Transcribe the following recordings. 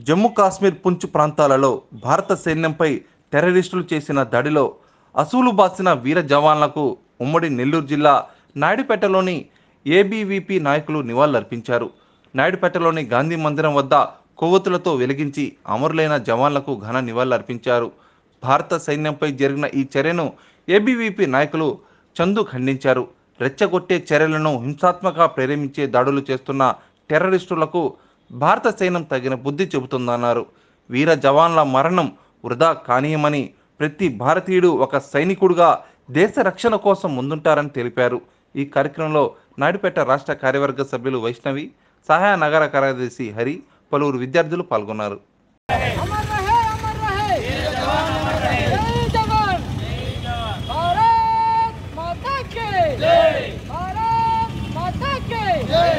జమ్మూ కాశ్మీర్ పుంచ్ ప్రాంతాలలో భారత సైన్యంపై టెర్రరిస్టులు చేసిన దాడిలో అసూలు బాసిన వీర జవాన్లకు ఉమ్మడి నెల్లూరు జిల్లా నాయుడుపేటలోని ఏబీవీపీ నాయకులు నివాళులర్పించారు నాయుడుపేటలోని గాంధీ మందిరం వద్ద కొవ్వొత్తులతో వెలిగించి అమరులైన జవాన్లకు ఘన నివాళులర్పించారు భారత సైన్యంపై జరిగిన ఈ చర్యను ఏబీవీపీ నాయకులు చందు ఖండించారు రెచ్చగొట్టే చర్యలను హింసాత్మక ప్రేరేపించే దాడులు చేస్తున్న టెర్రరిస్టులకు భారత సైన్యం తగిన బుద్ధి చెబుతుందన్నారు వీర జవాన్ల మరణం వృధా కానీయమని ప్రతి భారతీయుడు ఒక సైనికుడుగా దేశ రక్షణ కోసం ముందుంటారని తెలిపారు ఈ కార్యక్రమంలో నాయుడుపేట రాష్ట్ర కార్యవర్గ సభ్యులు వైష్ణవి సహాయ నగర కార్యదర్శి హరి పలువురు విద్యార్థులు పాల్గొన్నారు अमर रहे अमर रहे जय जवान भारत माता के जय भारत माता के जय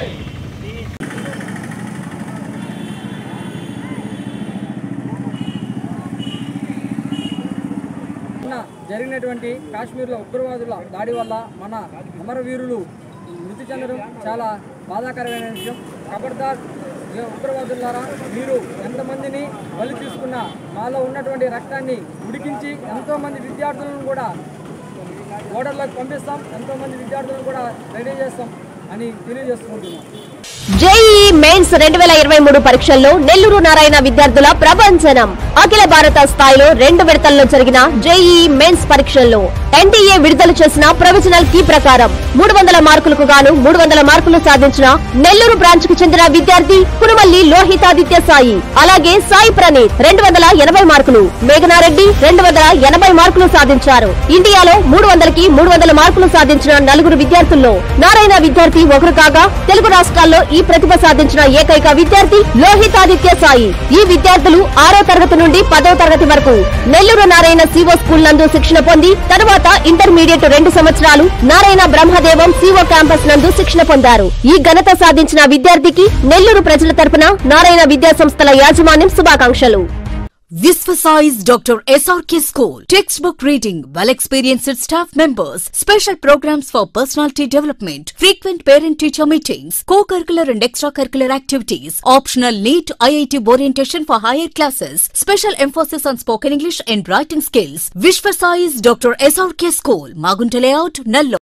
నిన్న జరిగినటువంటి కాశ్మీర్లో ఉగ్రవాదుల దాడి వల్ల మన అమరవీరులు మృతి చెందడం చాలా బాధాకరమైన విషయం ఖబర్దార్ ఏ ఉగ్రవాదులారా మీరు ఎంతమందిని బలి తీసుకున్నా మాలో ఉన్నటువంటి రక్తాన్ని ఉడికించి ఎంతోమంది విద్యార్థులను కూడా ఓడర్లకు పంపిస్తాం ఎంతోమంది విద్యార్థులను కూడా రెడీ చేస్తాం అని తెలియజేసుకుంటున్నాం జేఈఈ మెయిన్స్ రెండు వేల ఇరవై మూడు పరీక్షల్లో నెల్లూరు నారాయణ విద్యార్థుల ప్రభంజనం అఖిల భారత స్థాయిలో రెండు విడతల్లో జరిగిన జేఈఈ మెయిన్స్ పరీక్షల్లో ఎన్టీఏ విడుదల చేసిన ప్రొవిజనల్ కీ ప్రకారం మూడు వందల మార్కులకు గాను మూడు వందల మార్కులు సాధించిన నెల్లూరు బ్రాంచ్ కు చెందిన విద్యార్థి కురుమల్లి లోహితాదిత్య సాయి అలాగే సాయి ప్రణీత్ రెండు వందల ఎనభై మార్కులు మేఘనారెడ్డి రెండు వందల ఎనభై మార్కులు సాధించారు ఇండియాలో మూడు వందలకి మూడు వందల మార్కులు సాధించిన నలుగురు విద్యార్థుల్లో నారాయణ విద్యార్థి ఒకరు కాగా తెలుగు రాష్ట్రాల్లో ఈ ప్రతిభ సాధించిన ఏకైక విద్యార్థి లోహితాదిత్య సాయి ఈ విద్యార్థులు ఆరో తరగతి నుండి పదో తరగతి వరకు నెల్లూరు నారాయణ సివో స్కూల్ నందు శిక్షణ పొంది తరువాత ఇంటర్మీడియట్ రెండు సంవత్సరాలు నారాయణ బ్రహ్మదేవం సివో క్యాంపస్ నందు శిక్షణ పొందారు ఈ ఘనత సాధించిన విద్యార్థికి నెల్లూరు ప్రజల తరపున నారాయణ విద్యా సంస్థల యాజమాన్యం శుభాకాంక్షలు Visvasize Dr. SRK School. Textbook reading, well experienced staff members, special programs for personality development, frequent parent teacher meetings, co curricular and extracurricular activities, optional NEET IIT orientation for higher classes, special emphasis on spoken English and writing skills. Visvasize Dr. SRK School, Magunta Layout, Nallo.